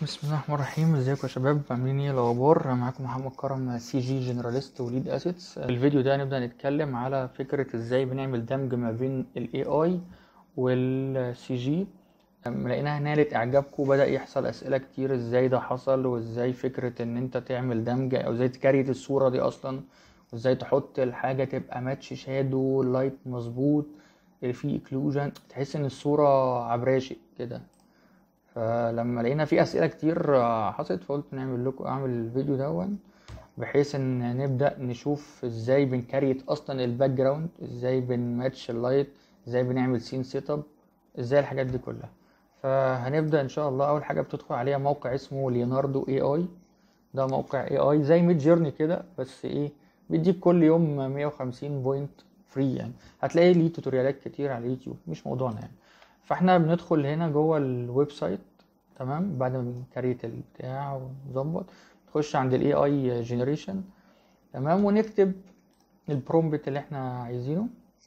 بسم الله الرحمن الرحيم ازيكم يا شباب عاملين ايه الاخبار معاكم محمد كرم سي جي جنراليست وليد اسيتس الفيديو ده هنبدا نتكلم على فكره ازاي بنعمل دمج ما بين الاي اي والسي جي لقيناها نالت اعجابكم بدا يحصل اسئله كتير ازاي ده حصل وازاي فكره ان انت تعمل دمج او ازاي تكريت الصوره دي اصلا وازاي تحط الحاجه تبقى ماتش شادو اللايت مظبوط في اكلوجن تحس ان الصوره عبراشي كده فلما لقينا في اسئله كتير حصلت فقلت نعمل لكم اعمل الفيديو دون بحيث ان نبدا نشوف ازاي بنكريت اصلا الباك جراوند ازاي بنماتش اللايت ازاي بنعمل سين سيت اب ازاي الحاجات دي كلها فهنبدا ان شاء الله اول حاجه بتدخل عليها موقع اسمه ليوناردو اي اي ده موقع اي اي زي ميد جيرني كده بس ايه بيديك كل يوم 150 بوينت فري يعني هتلاقي ليه توتوريالات كتير على اليوتيوب مش موضوعنا يعني فاحنا بندخل هنا جوه الويب سايت تمام بعد ما بنكريت البتاع ونظبط نخش عند الاي اي جنريشن تمام ونكتب البرومبت اللي احنا عايزينه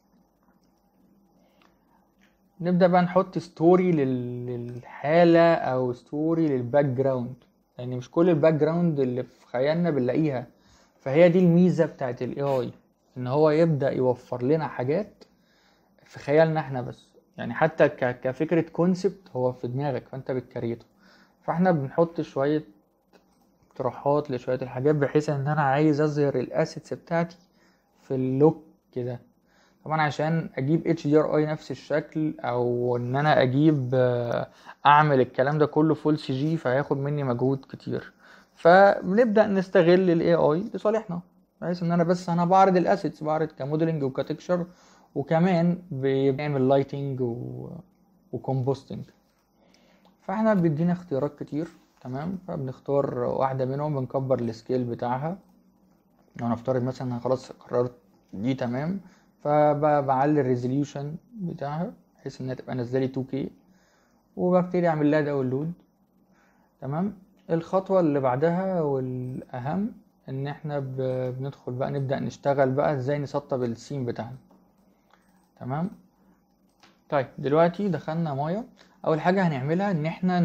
نبدا بقى نحط ستوري للحاله او ستوري للباك جراوند لان يعني مش كل الباك جراوند اللي في خيالنا بنلاقيها فهي دي الميزه بتاعت الاي اي ان هو يبدا يوفر لنا حاجات في خيالنا احنا بس يعني حتى كفكره كونسبت هو في دماغك فانت بتكريته فاحنا بنحط شويه اقتراحات لشويه الحاجات بحيث ان انا عايز اظهر الاسيتس بتاعتي في اللوك كده طبعا عشان اجيب اتش دي ار اي نفس الشكل او ان انا اجيب اعمل الكلام ده كله فول سي جي فهياخد مني مجهود كتير فبنبدا نستغل الاي اي لصالحنا بحيث ان انا بس انا بعرض الاسيتس بعرض كموديلنج وكتكشر وكمان بيعمل لايتنج و... وكومبوستنج فاحنا بيدينا اختيارات كتير تمام فبنختار واحده منهم بنكبر السكيل بتاعها لو نفترض مثلا انا خلاص قررت دي تمام فبعلي الريزوليوشن بتاعها بحيث انها تبقى نازله لي 2K وببتدي اعمل لها داونلود تمام الخطوه اللي بعدها والاهم ان احنا بندخل بقى نبدا نشتغل بقى ازاي نسطب السين بتاعنا تمام طيب دلوقتي دخلنا مايا اول حاجه هنعملها ان احنا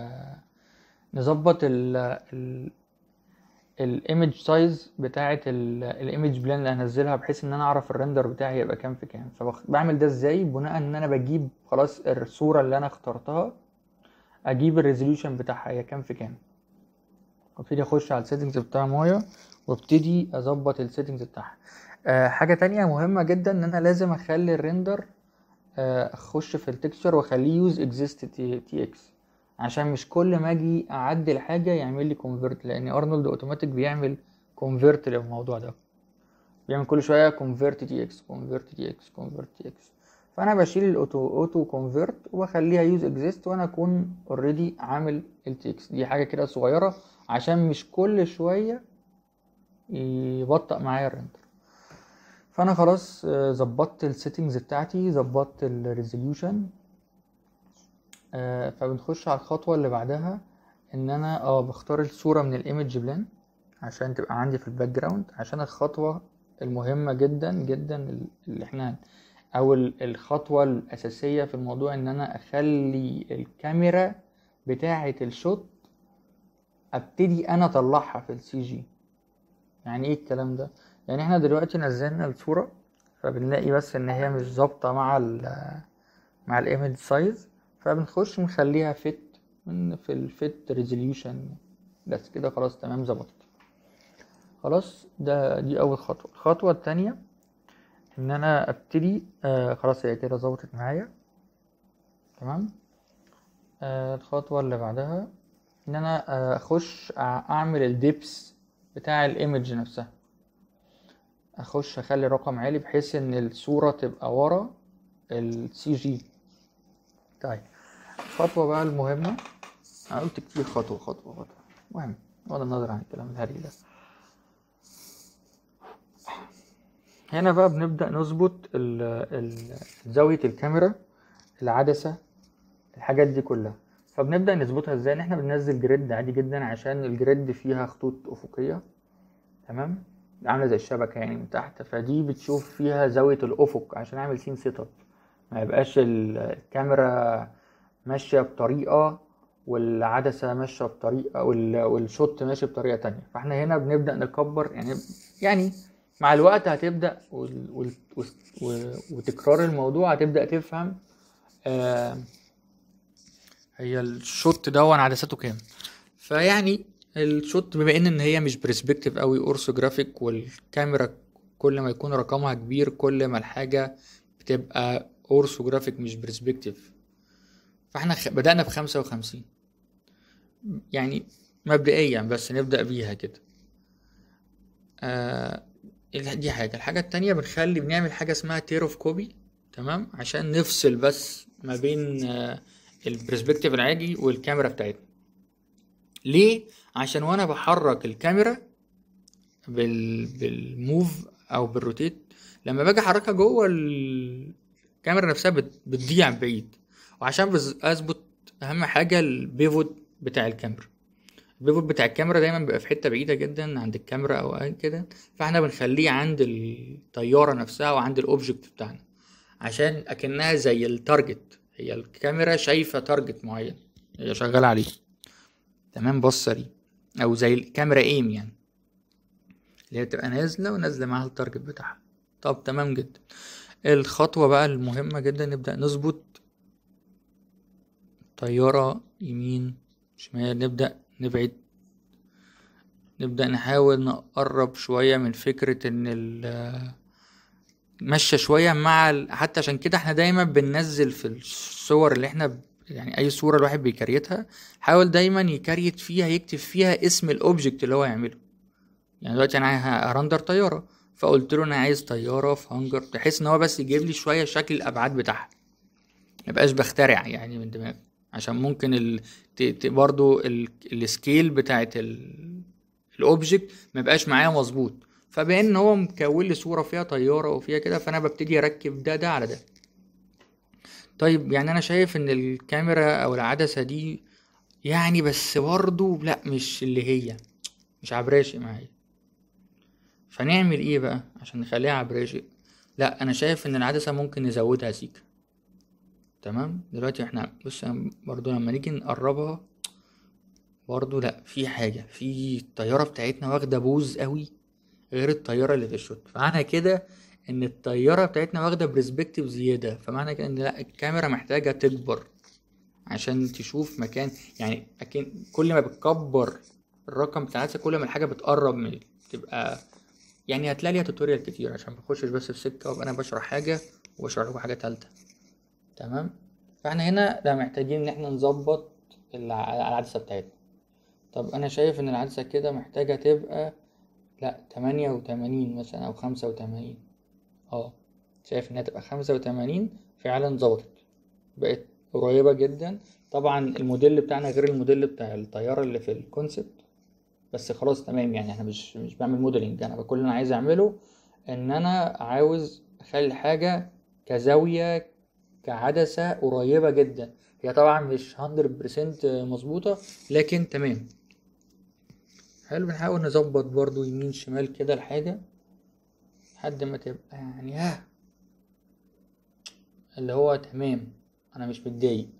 نظبط ال ال الايمج سايز بتاعه الايمج بلان اللي هنزلها بحيث ان انا اعرف الريندر بتاعي هيبقى كام في كام فبعمل ده ازاي بناء ان انا بجيب خلاص الصوره اللي انا اخترتها اجيب الريزوليوشن بتاعها هي كام في كام وابتدي اخش على السيتنجز بتاع مايا وابتدي اظبط السيتنجز بتاعها أه حاجه تانية مهمه جدا ان انا لازم اخلي الريندر أه اخش في التكستشر واخليه يوز اكزيست تي اكس عشان مش كل ما اجي اعدل حاجه يعمل لي كونفرت لان ارنولد اوتوماتيك بيعمل كونفرت للموضوع ده بيعمل كل شويه كونفرت تي اكس كونفرت تي اكس كونفرت تي اكس فانا بشيل الاوتو اوتو كونفرت واخليها يوز اكزيست وانا اكون اوريدي عامل التي اكس دي حاجه كده صغيره عشان مش كل شويه يبطأ معايا الريندر فانا خلاص ظبطت السيتنجز بتاعتي ظبطت الريزوليوشن فبنخش على الخطوه اللي بعدها ان انا اه بختار الصوره من الايمج بلان عشان تبقى عندي في الباك جراوند عشان الخطوه المهمه جدا جدا اللي احنا او الخطوه الاساسيه في الموضوع ان انا اخلي الكاميرا بتاعه الشوت ابتدي انا اطلعها في السي جي يعني ايه الكلام ده يعني احنا دلوقتي نزلنا الصوره فبنلاقي بس ان هي مش ظابطه مع ال مع الايمج سايز فبنخش نخليها فيت من في الفيت ريزوليوشن بس كده خلاص تمام ظبطت خلاص ده دي اول خطوه الخطوه التانية ان انا ابتدي آه خلاص هي كده ظبطت معايا تمام آه الخطوه اللي بعدها ان انا آه اخش اعمل الديبس بتاع الايمج نفسها اخش اخلي رقم عالي بحيث ان الصورة تبقى ورا السي جي طيب الخطوة بقى المهمة انا قلت كتير خطوة خطوة خطوة مهم بغض النظر عن الكلام الهري ده هنا بقى بنبدأ نظبط زاوية الكاميرا العدسة الحاجات دي كلها فبنبدأ نظبطها ازاي ان احنا بننزل جريد عادي جدا عشان الجريد فيها خطوط افقية تمام عامله زي الشبكه يعني من تحت فدي بتشوف فيها زاويه الافق عشان اعمل سين سيت اب ما يبقاش الكاميرا ماشيه بطريقه والعدسة ماشية بطريقة وال- والشوت ماشي بطريقة تانية فاحنا هنا بنبدأ نكبر يعني يعني مع الوقت هتبدأ وال... وال... و... وتكرار الموضوع هتبدأ تفهم آه هي الشوت ده عدسته كام فيعني الشوت بما ان ان هي مش برسبكتيف قوي اورثوجرافيك والكاميرا كل ما يكون رقمها كبير كل ما الحاجة بتبقى اورثوجرافيك مش برسبكتيف فاحنا خ... بدأنا بخمسة وخمسين يعني مبدئيا بس نبدأ بيها كده آه دي حاجة الحاجة التانية بنخلي بنعمل حاجة اسمها تير اوف كوبي تمام عشان نفصل بس ما بين آه البرسبكتيف العادي والكاميرا بتاعتنا ليه عشان وانا بحرك الكاميرا بال... بالموف او بالروتيت لما باجي احركها جوه الكاميرا نفسها بت... بتضيع بعيد وعشان بز... اظبط اهم حاجه البيفوت بتاع الكاميرا البيفوت بتاع الكاميرا دايما بيبقى في حته بعيده جدا عند الكاميرا او أي كده فاحنا بنخليه عند الطياره نفسها وعند الاوبجكت بتاعنا عشان اكنها زي التارجت هي الكاميرا شايفه تارجت معين هي شغاله عليه تمام بصري او زي الكاميرا ايم يعني اللي هي بتبقى نازله ونازله معاها التارجت بتاعها طب تمام جدا الخطوه بقى المهمه جدا نبدا نظبط طياره يمين شمال نبدا نبعد نبدا نحاول نقرب شويه من فكره ان ال ماشيه شويه مع ال... حتى عشان كده احنا دايما بننزل في الصور اللي احنا ب... يعني اي صوره الواحد بيكريتها حاول دايما يكريت فيها يكتب فيها اسم الاوبجكت اللي هو يعمله يعني دلوقتي انا هرندر طياره فقلت له انا عايز طياره في هانجر بحيث ان هو بس يجيب لي شويه شكل الابعاد بتاعها مبقاش بخترع يعني من دماغي عشان ممكن ال... ت... ت... برضو ال... السكيل بتاعت ال... الاوبجكت مبقاش معايا مظبوط فبان هو مكون لي صوره فيها طياره وفيها كده فانا ببتدي اركب ده ده على ده طيب يعني انا شايف ان الكاميرا او العدسه دي يعني بس برضه لا مش اللي هي مش عبراشق معايا فنعمل ايه بقى عشان نخليها عبراشق لا انا شايف ان العدسه ممكن نزودها سيكا تمام دلوقتي احنا بص برضو لما نيجي نقربها برضو لا في حاجه في الطياره بتاعتنا واخده بوز قوي غير الطياره اللي في الشوت فمعنى كده ان الطياره بتاعتنا واخده برسبكتيف زياده فمعنى كده ان لا الكاميرا محتاجه تكبر عشان تشوف مكان يعني أكن كل ما بتكبر الرقم بتاع العدسه كل ما الحاجه بتقرب من تبقى يعني هتلاقي ليها توتوريال كتير عشان مبخشش بس في سكه وابقى انا بشرح حاجه وبشرح لكم حاجه تالته تمام فاحنا هنا لا محتاجين ان احنا نظبط الع- العدسه بتاعتنا طب انا شايف ان العدسه كده محتاجه تبقى لا تمانية وتمانين مثلا او خمسة وتمانين اه شايف انها تبقى خمسة وتمانين فعلا ظبطت بقت قريبة جدا طبعا الموديل بتاعنا غير الموديل بتاع الطيارة اللي في الكونسبت بس خلاص تمام يعني احنا مش مش بعمل موديلنج انا كل اللي انا عايز اعمله ان انا عاوز اخلي حاجة كزاوية كعدسة قريبة جدا هي طبعا مش 100% مظبوطة لكن تمام حلو بنحاول نظبط برضو يمين شمال كده الحاجة لحد ما تبقى يعني ها اللي هو تمام انا مش متضايق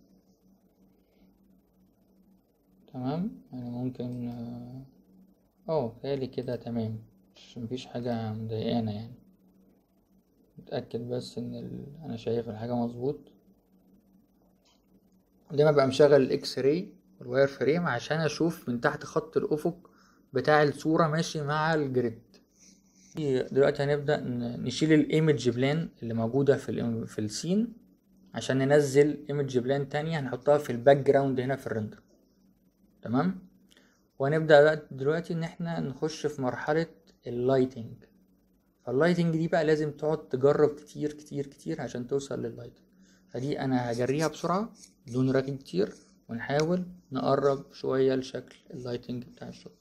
تمام يعني ممكن اه اه تالي كده تمام مش مفيش حاجة مضايقانا يعني متأكد بس ان ال... انا شايف الحاجة مظبوط دايما بقى مشغل الاكس راي والواير فريم عشان اشوف من تحت خط الافق بتاع الصورة ماشي مع الجريد دلوقتي هنبدأ ن- نشيل الايمج بلان اللي موجودة في ال في السين عشان ننزل ايمج بلان تانية هنحطها في الباك جراوند هنا في الرندر تمام وهنبدأ بقى دلوقتي ان احنا نخش في مرحلة اللايتنج فاللايتنج دي بقى لازم تقعد تجرب كتير كتير كتير عشان توصل لللايتنج فدي انا هجريها بسرعة بدون راكن كتير ونحاول نقرب شوية لشكل اللايتنج بتاع الشوت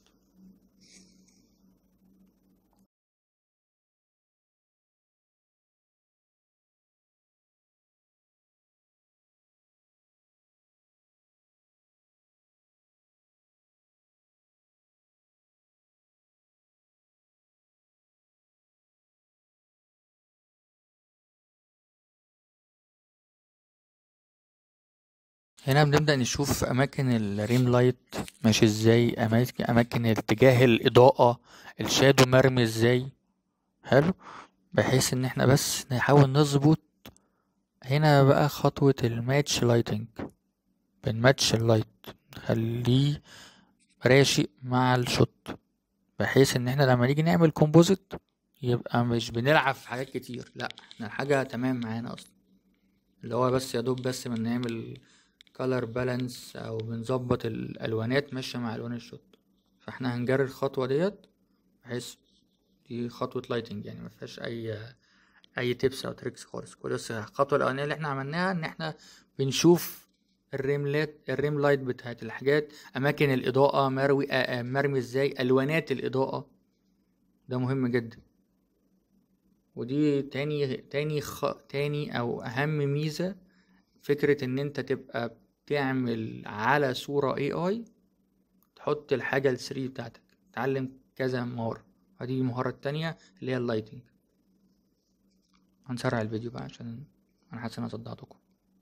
هنا بنبدأ نشوف أماكن الريم لايت ماشي ازاي أماكن أماكن اتجاه الإضاءة الشادو مرمي ازاي حلو بحيث ان احنا بس نحاول نظبط هنا بقى خطوة الماتش لايتنج بنماتش اللايت نخليه راشق مع الشوت بحيث ان احنا لما نيجي نعمل كومبوزيت يبقى مش بنلعب في حاجات كتير لا احنا الحاجة تمام معانا اصلا اللي هو بس يا دوب بس بنعمل color بالانس او بنظبط الالوانات ماشية مع الوان الشوت فاحنا هنجري الخطوة ديت بحيث دي خطوة لايتنج يعني مفيهاش اي اي تيبس او تريكس خالص كل بس الخطوة الاولانية اللي احنا عملناها ان احنا بنشوف الريملات الريم لايت بتاعت الحاجات اماكن الاضاءة مروي آه، آه، مرمي ازاي الوانات الاضاءة ده مهم جدا ودي تاني تاني خ... تاني او اهم ميزة فكرة ان انت تبقى بتعمل على صورة اي اي تحط الحاجة ال 3 بتاعتك تعلم كذا مهارة ودي المهارة التانية اللي هي اللايتنج هنسرع الفيديو بقى عشان انا حاسس ان انا صدعتكم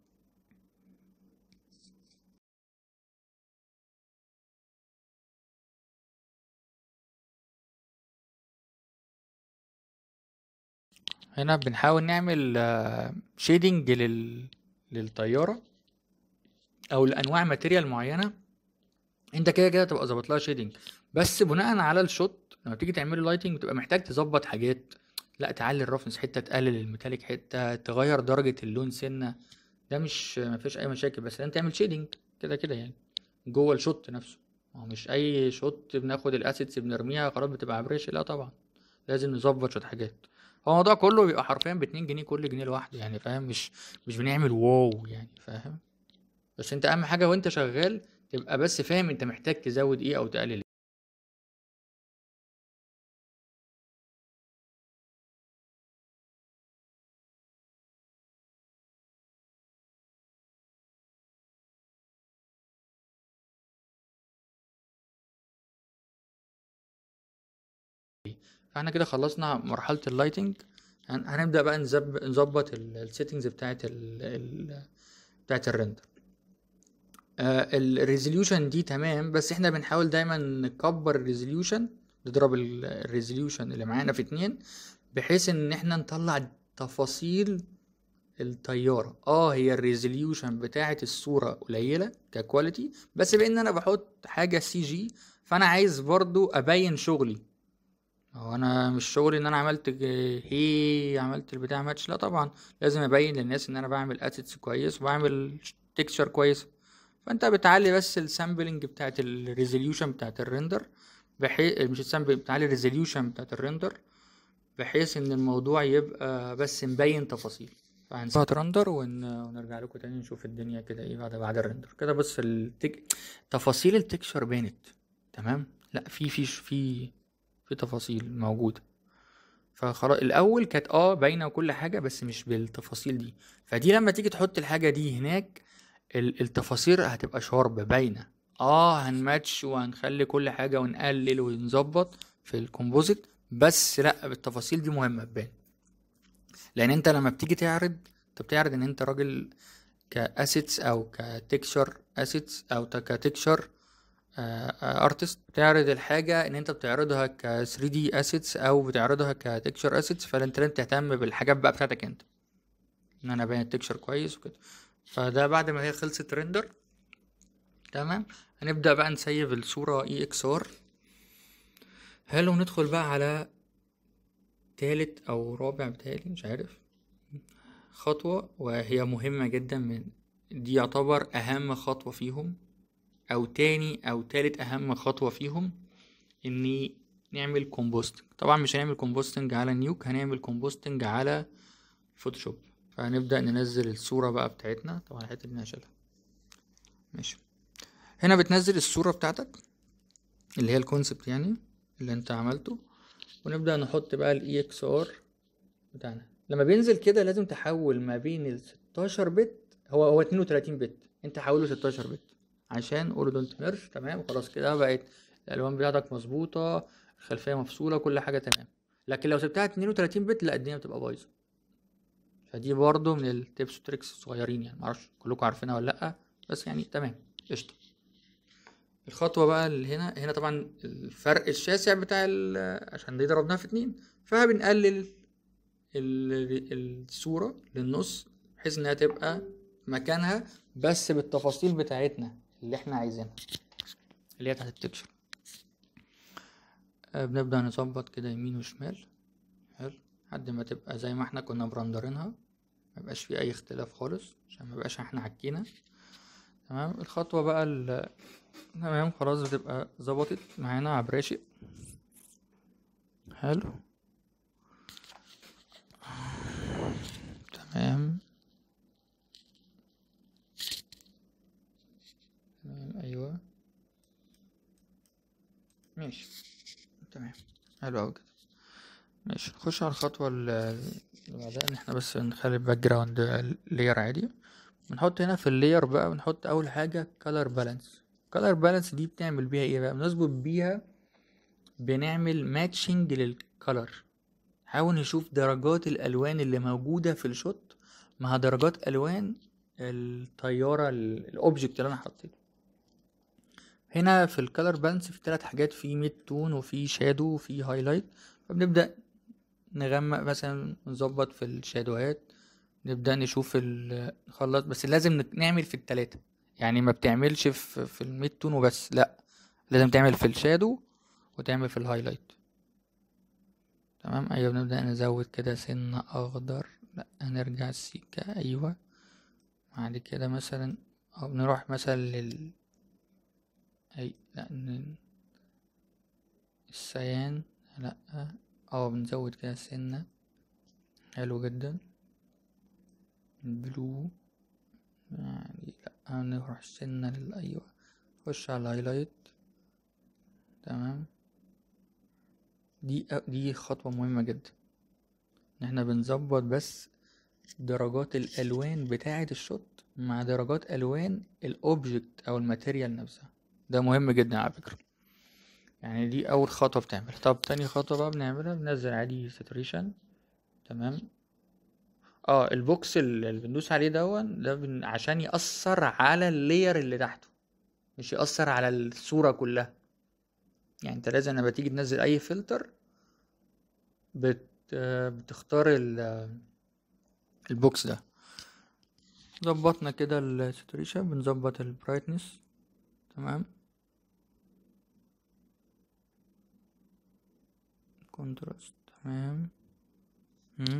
هنا بنحاول نعمل شيدنج لل... للطيارة او لانواع ماتيريال معينة انت كده كده تبقى ظابط لها شيدنج بس بناء على الشوت لما تيجي تعمل لايتنج بتبقى محتاج تظبط حاجات لا تعلي الرفنس حته تقلل الميتاليك حته تغير درجه اللون سنه ده مش ما فيش اي مشاكل بس انت تعمل شيدنج كده كده يعني جوه الشوت نفسه ما هو مش اي شوت بناخد الاسيتس بنرميها خلاص بتبقى عبريش لا طبعا لازم نظبط شويه حاجات هو الموضوع كله بيبقى حرفيا ب 2 جنيه كل جنيه لوحده يعني فاهم مش مش بنعمل واو يعني فاهم بس انت اهم حاجه وانت شغال تبقى بس فاهم انت محتاج تزود ايه او تقلل إيه. فاحنا كده خلصنا مرحله اللايتنج هنبدا بقى نظبط السيتنجز بتاعه ال بتاعه الريندر الريزوليوشن دي تمام بس احنا بنحاول دايما نكبر الريزوليوشن نضرب الريزوليوشن اللي معانا في اتنين بحيث ان احنا نطلع تفاصيل الطياره اه هي الريزوليوشن بتاعه الصوره قليله ككواليتي بس بان انا بحط حاجه سي جي فانا عايز برضو ابين شغلي هو انا مش شغلي ان انا عملت هي عملت البتاع ماتش لا طبعا لازم ابين للناس ان انا بعمل اسيتس كويس وبعمل تكتشر كويس فانت بتعلي بس السامبلنج بتاعت الريزوليوشن بتاعت الريندر بحيث مش السامبل بتعلي الريزوليوشن بتاعت الريندر بحيث ان الموضوع يبقى بس مبين تفاصيل فهنسيبها رندر ون... ونرجع لكم تاني نشوف الدنيا كده ايه بعد بعد الرندر كده بس التك... تفاصيل التكشر بانت تمام لا في في في في تفاصيل موجوده فخلاص الاول كانت اه باينه وكل حاجه بس مش بالتفاصيل دي فدي لما تيجي تحط الحاجه دي هناك التفاصيل هتبقى شارب باينه اه هنماتش وهنخلي كل حاجه ونقلل ونظبط في الكومبوزيت بس لا التفاصيل دي مهمه تبان لان انت لما بتيجي تعرض انت بتعرض ان انت راجل كاسيتس او كتكشر اسيتس او كتكشر ارتست بتعرض الحاجه ان انت بتعرضها ك 3 دي اسيتس او بتعرضها كتكشر اسيتس فانت لازم تهتم بالحاجات بقى بتاعتك انت ان انا ابين التكشر كويس وكده فده بعد ما هي خلصت ريندر تمام هنبدا بقى نسيب الصوره اي اكس ار حلو ندخل بقى على تالت او رابع بتالي مش عارف خطوة وهي مهمة جدا من دي يعتبر اهم خطوة فيهم او تاني او تالت اهم خطوة فيهم اني نعمل كومبوستنج طبعا مش هنعمل كومبوستنج على نيوك هنعمل كومبوستنج على فوتوشوب فهنبدأ ننزل الصورة بقى بتاعتنا طبعا الحتة دي هشيلها ماشي هنا بتنزل الصورة بتاعتك اللي هي الكونسبت يعني اللي انت عملته ونبدأ نحط بقى الاي اكس ار بتاعنا لما بينزل كده لازم تحول ما بين ال 16 بت هو هو 32 بت انت حوله 16 بت عشان اورو دونت ميرج تمام خلاص كده بقت الالوان بتاعتك مظبوطه الخلفيه مفصوله كل حاجه تمام لكن لو سبتها 32 بت لا الدنيا بتبقى بايظه فدي برضو من التيبس وتريكس الصغيرين يعني معرفش كلكم عارفينها ولا لا بس يعني تمام قشطه الخطوه بقى اللي هنا هنا طبعا الفرق الشاسع بتاع ال- عشان دي ضربناها في اتنين فبنقلل ال- الصوره للنص بحيث انها تبقى مكانها بس بالتفاصيل بتاعتنا اللي احنا عايزينها اللي هي تحت التكشر آه، بنبدأ نظبط كده يمين وشمال حلو لحد ما تبقى زي ما احنا كنا مرندرينها ميبقاش في اي اختلاف خالص عشان ميبقاش احنا عكينا تمام الخطوة بقى ال تمام خلاص بتبقى ظبطت معانا على براشق حلو تمام تمام ايوه ماشي تمام حلو اوي كده ماشي نخش على الخطوة ال- اللي بعدها ان احنا بس نخلي الباك جراوند لاير عادي بنحط هنا في اللاير بقى بنحط اول حاجة color balance color balance دي بتعمل بيها ايه بقى بنظبط بيها بنعمل ماتشنج للكلر نحاول نشوف درجات الالوان اللي موجودة في الشوت مع درجات الوان الطيارة الاوبجكت اللي انا حطيته هنا في الكالر بالانس في ثلاث حاجات في ميد تون وفي شادو وفي هايلايت فبنبدأ نغمق مثلا نظبط في الشادوهات نبدأ نشوف ال نخلص بس لازم نك- نعمل في التلاتة يعني ما بتعملش في في الميد تون وبس لا لازم تعمل في الشادو وتعمل في الهايلايت تمام ايوه بنبدأ نزود كده سنة اخضر لا هنرجع السيكة ايوه بعد كده مثلا او بنروح مثلا لل اي لا ن- السيان لا اه بنزود كده سنة حلو جدا البلو يعني لا نروح سنة لل ايوه نخش على الهايلايت تمام دي دي خطوة مهمة جدا ان احنا بنظبط بس درجات الالوان بتاعة الشوت مع درجات الوان الاوبجكت او الماتيريال نفسها ده مهم جدا على فكرة يعني دي اول خطوة بتعمل طب تاني خطوة بقى بنعملها بننزل عادي ساتوريشن تمام اه البوكس اللي بندوس عليه دون ده بن... عشان يأثر على اللاير اللي تحته مش يأثر على الصورة كلها يعني انت لازم لما تيجي تنزل اي فلتر بت... آه، بتختار ال... البوكس ده ظبطنا كده الساتوريشن بنظبط البرايتنس تمام كونتراست تمام مم.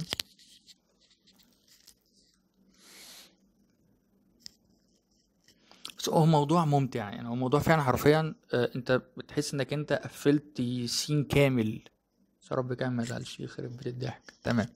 بس هو موضوع ممتع يعني هو موضوع فعلا حرفيا آه، انت بتحس انك انت قفلت سين كامل بس يا رب كان ما يزعلش يخرب بيت الضحك تمام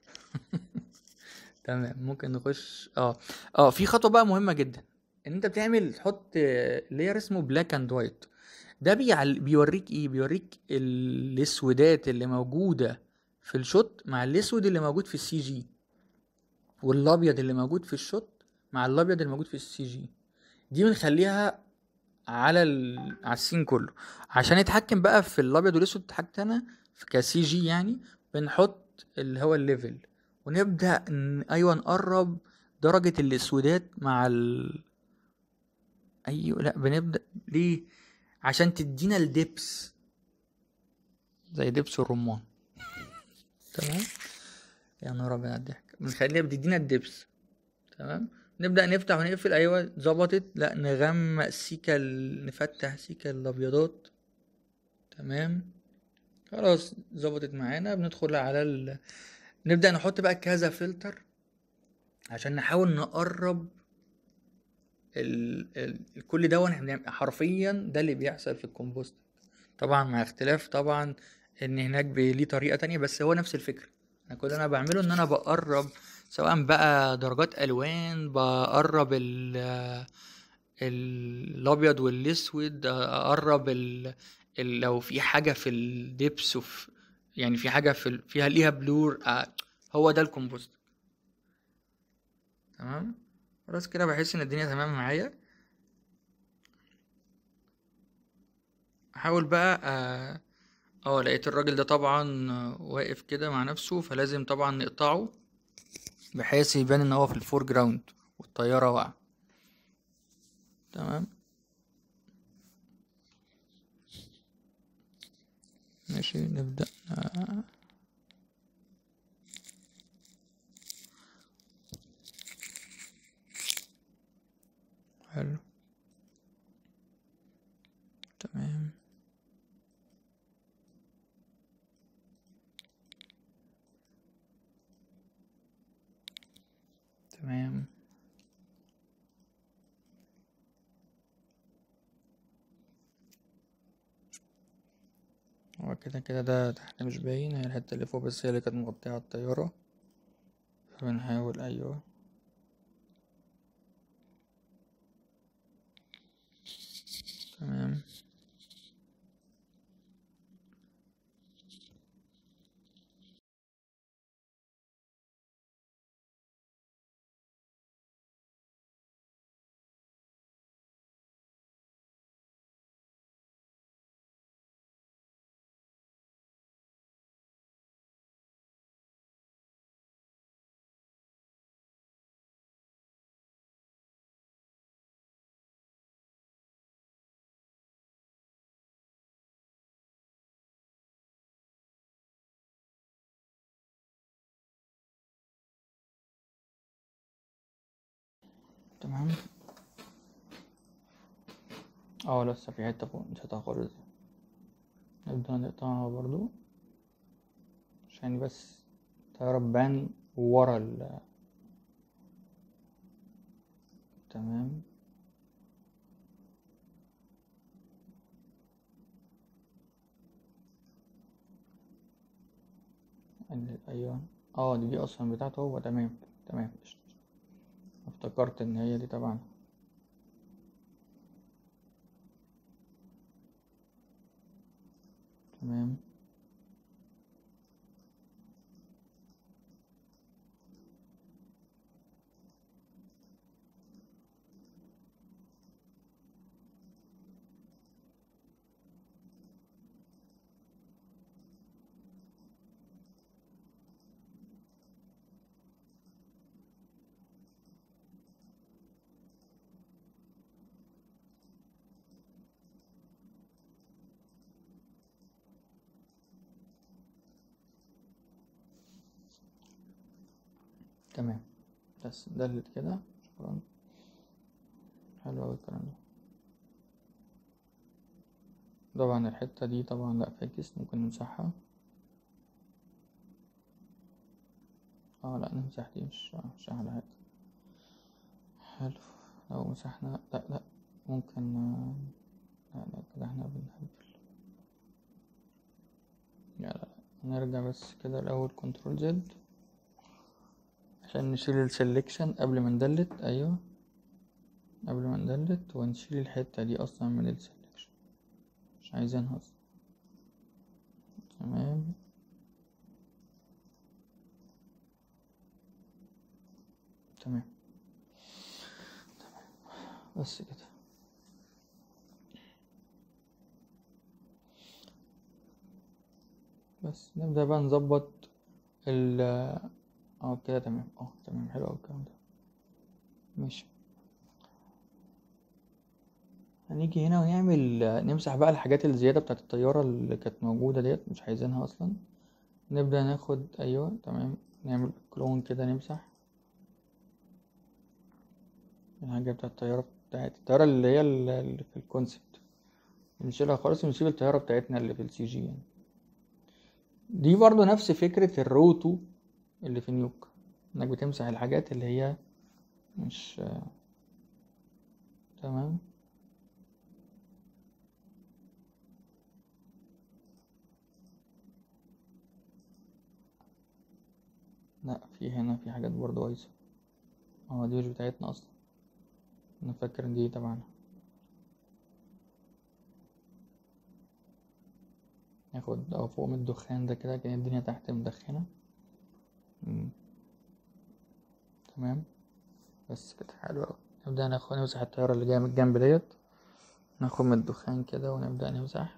تمام ممكن نخش اه اه في خطوه بقى مهمه جدا ان انت بتعمل تحط لاير اسمه بلاك اند وايت ده بيعل... بيوريك ايه بيوريك الاسودات اللي موجوده في الشوت مع الاسود اللي موجود في السي جي والابيض اللي موجود في الشوت مع الابيض اللي موجود في السي جي دي بنخليها على ال... على السين كله عشان نتحكم بقى في الابيض والاسود حاجتنا في كسي جي يعني بنحط اللي هو الليفل ونبدا ن... ايوه نقرب درجه الاسودات مع ال ايوه لا بنبدا ليه عشان تدينا الدبس زي دبس الرمان تمام يا نهار ابيض على الضحك بنخليها بتدينا الدبس تمام نبدأ نفتح ونقفل أيوة ظبطت لا نغمق سيكا ال- نفتح سيكا الأبيضات تمام خلاص ظبطت معانا بندخل على ال... نبدأ نحط بقى كذا فلتر عشان نحاول نقرب ال... ال... كل ده واحنا بنعمل- حرفيا ده اللي بيحصل في الكومبوست طبعا مع اختلاف طبعا ان هناك بي- ليه طريقة تانية بس هو نفس الفكرة انا كل اللي انا بعمله ان انا بقرب سواء بقى درجات الوان بقرب ال ال- الابيض والاسود اقرب ال... ال... لو في حاجه في الدبس وفي يعني في حاجه في ال... فيها ليها بلور آه، هو ده الكومبوست تمام خلاص كده بحس ان الدنيا تمام معايا احاول بقى اه آه، لقيت الراجل ده طبعا آه، واقف كده مع نفسه فلازم طبعا نقطعه بحيث يبان ان هو في الفور جراوند والطياره واقعه تمام ماشي نبدأ آه، حلو تمام تمام هو كده كده ده تحت مش باين هي الحتة اللي فوق بس هي اللي كانت مغطية على الطيارة فبنحاول أيوه تمام تمام اه لسه في حتة فوق نسيتها خالص نبدأ نقطعها برضو عشان بس الطيارة تبان ورا ال تمام ال- ايوه اه دي, دي اصلا بتاعته هو تمام تمام قشطة. افتكرت ان هي دي طبعا تمام تمام بس دلت كده شكرا حلو اوي الكلام ده طبعا الحتة دي طبعا لا فاكس ممكن نمسحها اه لا نمسح دي مش مش احلى حاجة حلو لو مسحنا لا لا ممكن آه، لا لا كده احنا بنهبل لا لا نرجع بس كده الأول كنترول زد عشان نشيل السلكشن قبل ما ندلت أيوه قبل ما ندلت ونشيل الحتة دي أصلا من السلكشن مش عايزينها أصلا تمام تمام بس كده بس نبدأ بقى نظبط ال اه كده تمام اه تمام حلو أوي الكلام ده ماشي هنيجي هنا ونعمل نمسح بقى الحاجات الزيادة بتاعت الطيارة اللي كانت موجودة ديت مش عايزينها أصلا نبدأ ناخد أيوه تمام نعمل كلون كده نمسح الحاجة بتاعت الطيارة بتاعت الطيارة اللي هي ال- اللي في الكونسبت نشيلها خالص ونسيب الطيارة بتاعتنا اللي في السي جي يعني دي برضو نفس فكرة الروتو اللي في نيوك انك بتمسح الحاجات اللي هي مش تمام لا في هنا في حاجات برضو بايظة اه دي مش بتاعتنا اصلا انا فاكر ان دي تبعنا ناخد اه فوق من الدخان ده كده كان الدنيا تحت مدخنة مم. تمام بس كده حلو اوي نبدأ ناخد نمسح الطيارة اللي جاية من الجنب ديت ناخد من الدخان كده ونبدأ نمسح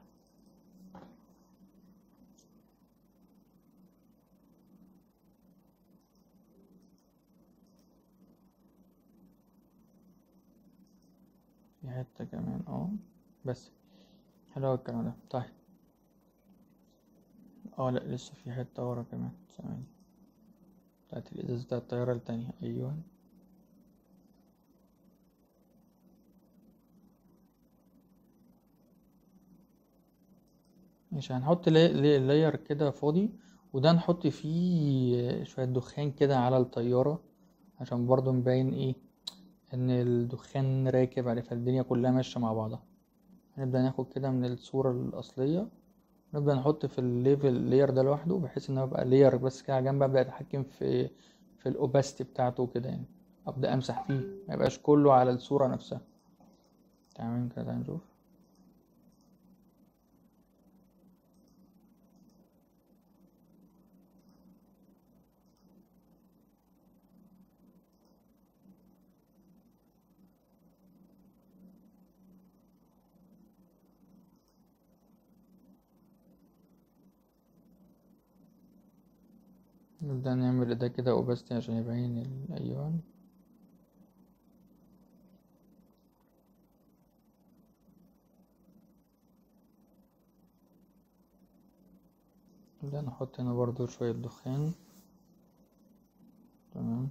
في حتة كمان اه بس حلو أوي الكلام ده طيب اه لا لسه في حتة ورا كمان ثواني بتاعت الإزاز بتاع الطيارة التانية أيوه مش هنحط لاير كده فاضي وده نحط فيه شوية دخان كده على الطيارة عشان برضو نبين ايه ان الدخان راكب عليه فالدنيا كلها ماشية مع بعضها هنبدأ ناخد كده من الصورة الأصلية نبدأ نحط في الليفل لاير ده لوحده بحيث ان هو يبقى لاير بس كده على جنب ابدأ اتحكم في في الاوباستي بتاعته كده يعني ابدأ امسح فيه ما يبقاش كله على الصورة نفسها تمام كده نشوف نبدأ نعمل ده كده اوباستي عشان يبين الأيوان نبدأ نحط هنا برضو شوية دخان تمام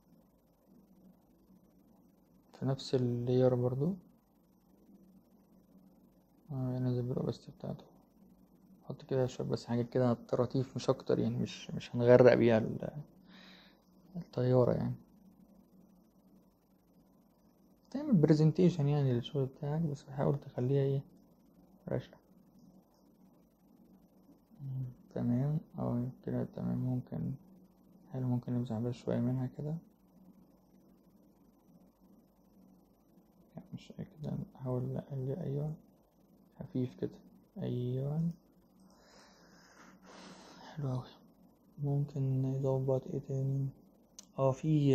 في نفس اللاير برضو آه ننزل بالاوباستي بتاعته نحط كده شوية بس حاجات كده طراطيف مش أكتر يعني مش مش هنغرق بيها الطيارة يعني تعمل برزنتيشن يعني للشغل بتاعك بس حاول تخليها ايه رشقة تمام اه كده تمام ممكن حلو ممكن نمسح بس شوية منها كده مش كده نحاول نقلل أيوة خفيف كده أيوة حلو أوي ممكن نظبط ايه تاني اه في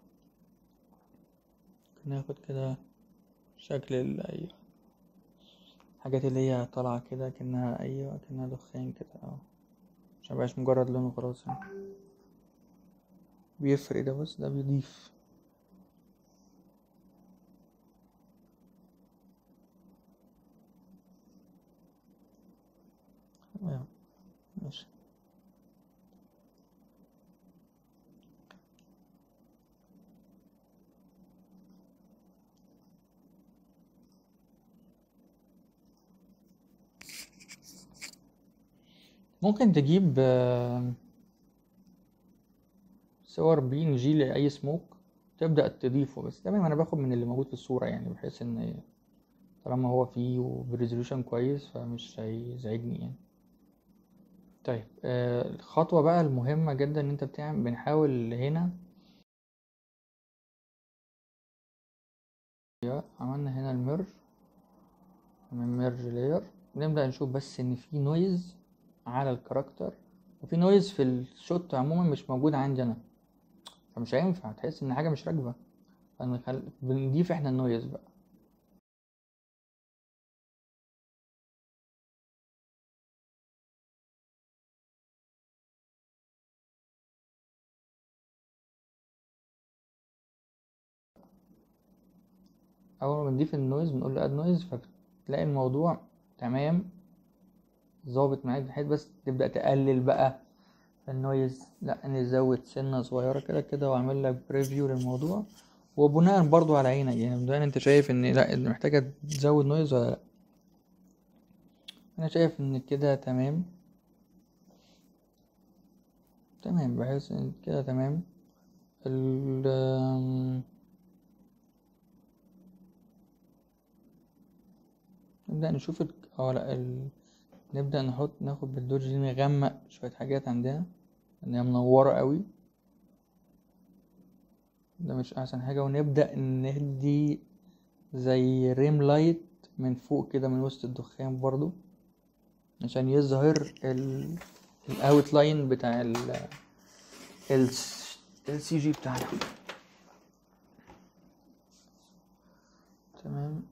ناخد كده شكل ال ايوه الحاجات اللي هي طالعة كده كأنها ايوه كأنها دخان كده اه عشان مبقاش مجرد لون وخلاص يعني بيفرق ده بس ده بيضيف ايوه ماشي ممكن تجيب صور بي ان جي لاي سموك تبدا تضيفه بس تمام انا باخد من اللي موجود في الصوره يعني بحيث ان طالما هو فيه وبريزولوشن كويس فمش هيزعجني يعني طيب الخطوه بقى المهمه جدا ان انت بتعمل بنحاول هنا عملنا هنا الميرج من ميرج لاير نبدا نشوف بس ان في نويز على الكاركتر وفي نويز في الشوت عموما مش موجود عندي انا فمش هينفع تحس ان حاجه مش راكبه فنخل... بنضيف احنا النويز بقى اول ما بنضيف النويز بنقول له اد نويز فبتلاقي الموضوع تمام ظابط معاك بحيث بس تبدأ تقلل بقى النويز لا نزود سنة صغيرة كده كده واعمل لك بريفيو للموضوع وبناء برضو على عينك يعني بناء انت شايف ان لا انت محتاجة تزود نويز ولا لا انا شايف ان كده تمام تمام بحيث ان كده تمام ال نبدأ نشوف اه لا ال... نبدأ نحط ناخد بالدوج دي نغمق شوية حاجات عندنا ان هي منورة قوي ده مش احسن حاجة ونبدأ ندي زي ريم لايت من فوق كده من وسط الدخان برضو عشان يظهر ال الاوت لاين بتاع ال السي جي بتاعنا تمام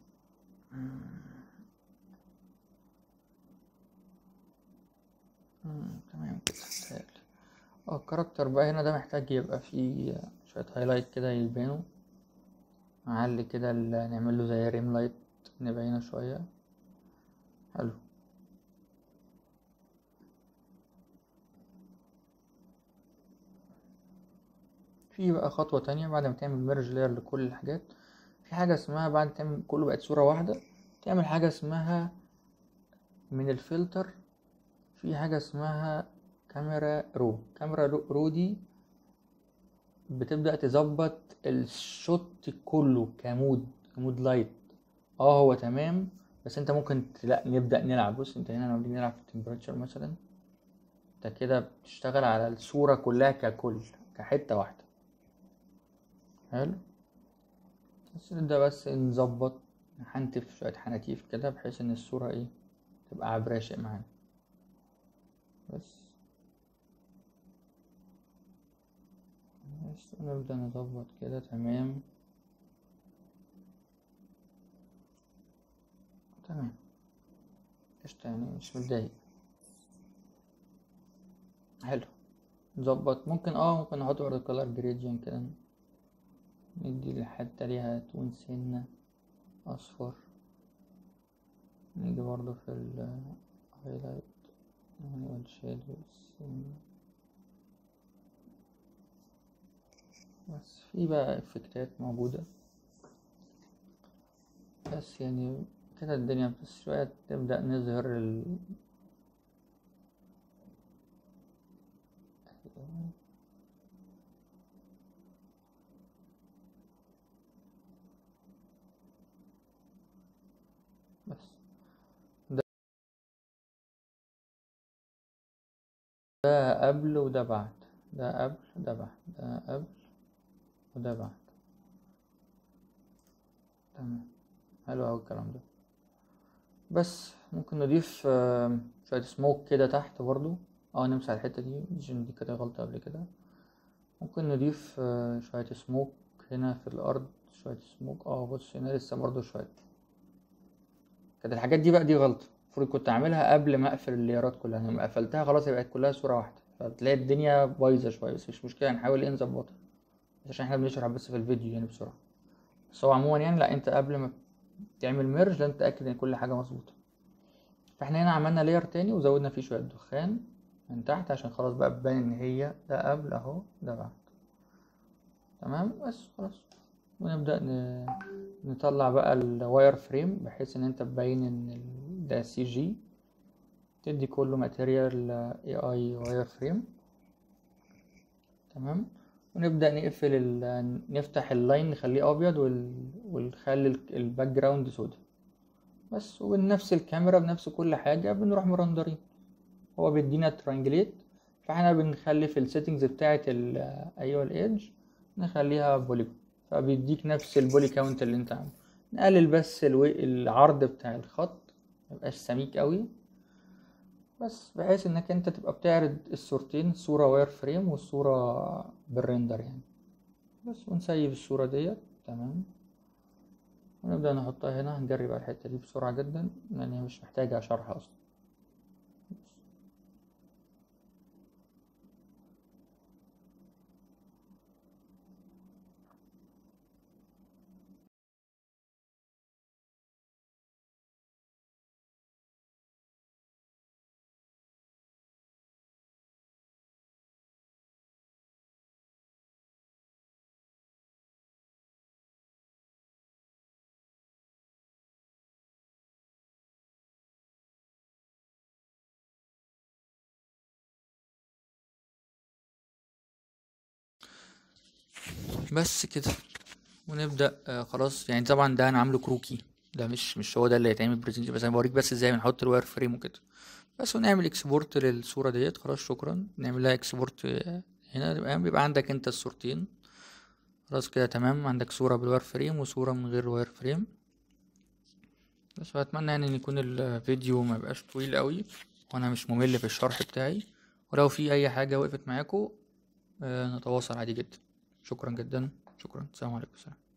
تمام كده سهل اه الكاركتر بقى هنا ده محتاج يبقى فيه شوية هايلايت كده يبانوا نعلي كده ال- نعمل له زي ريم لايت نبينه شوية حلو في بقى خطوة تانية بعد ما تعمل ميرج لاير لكل الحاجات في حاجة اسمها بعد ما تعمل كله بقت صورة واحدة تعمل حاجة اسمها من الفلتر في حاجة اسمها كاميرا رو كاميرا رو رو دي بتبدأ تظبط الشوت كله كمود كمود لايت اه هو تمام بس انت ممكن ت- لا نبدأ نلعب بص انت هنا لما بنيجي نلعب في التمبريتشر مثلا انت كده بتشتغل على الصورة كلها ككل كحتة واحدة حلو بس نبدأ بس نظبط نحنتف شوية حناتيف كده بحيث ان الصورة ايه تبقى عبراشق معانا بس بس نبدأ نظبط كده تمام تمام قشطة يعني مش متضايق حلو نظبط ممكن اه ممكن نحط برضه كولر جريدينت كده ندي الحتة ليها تون سنة أصفر نيجي برضه في ال highlight والشادو سنة بس في بقى افكتات موجودة بس يعني كده الدنيا بس شوية تبدأ نظهر ال بس ده ده قبل وده بعد ده قبل ده بعد ده قبل وده بعد تمام حلو أوي الكلام ده بس ممكن نضيف آه، شوية سموك كده تحت برضو اه نمسح الحتة دي عشان دي كده غلطة قبل كده ممكن نضيف آه، شوية سموك هنا في الأرض شوية سموك اه بص هنا لسه برضو شوية كانت الحاجات دي بقى دي غلطة المفروض كنت أعملها قبل ما أقفل الليرات كلها لما قفلتها خلاص هي بقت كلها صورة واحدة فتلاقي الدنيا بايظة شوية بس مش مشكلة هنحاول ايه نظبطها بس عشان احنا بنشرح بس في الفيديو يعني بسرعة بس هو عموما يعني لا انت قبل ما تعمل ميرج لازم تتأكد ان كل حاجة مظبوطة فاحنا هنا عملنا لاير تاني وزودنا فيه شوية دخان من تحت عشان خلاص بقى تبان ان هي ده قبل اهو ده بعد تمام بس خلاص ونبدأ ن... نطلع بقى الواير فريم بحيث ان انت تبين ان ال- ده سي جي تدي كله ماتيريال اي اي واير فريم تمام ونبدأ نقفل ال... نفتح اللاين نخليه ابيض وال... ونخلي ال- الباك جراوند سودا بس وبنفس الكاميرا بنفس كل حاجة بنروح مرندرين هو بيدينا ترانجليت فاحنا بنخلي في السيتنجز بتاعة ال ايوه الايدج نخليها بوليجون فبيديك نفس البولي كاونت اللي انت عامله نقلل بس الو... العرض بتاع الخط ميبقاش سميك قوي بس بحيث انك انت تبقى بتعرض الصورتين صورة واير فريم والصورة بالريندر يعني بس ونسيب الصورة ديت تمام ونبدأ نحطها هنا هنجري بقى الحتة دي بسرعة جدا لأن هي مش محتاجة شرح أصلا بس كده ونبدأ آه خلاص يعني طبعا ده أنا عامله كروكي ده مش مش هو ده اللي هيتعمل برزنتيشن بس أنا بوريك بس ازاي بنحط الواير فريم وكده بس ونعمل اكسبورت للصورة ديت خلاص شكرا نعمل لها اكسبورت هنا يبقى بيبقى عندك انت الصورتين خلاص كده تمام عندك صورة بالواير فريم وصورة من غير واير فريم بس أتمنى يعني إن يكون الفيديو ما يبقاش طويل قوي وأنا مش ممل في الشرح بتاعي ولو في أي حاجة وقفت معاكم آه، نتواصل عادي جدا شكرا جدا شكرا السلام عليكم سلام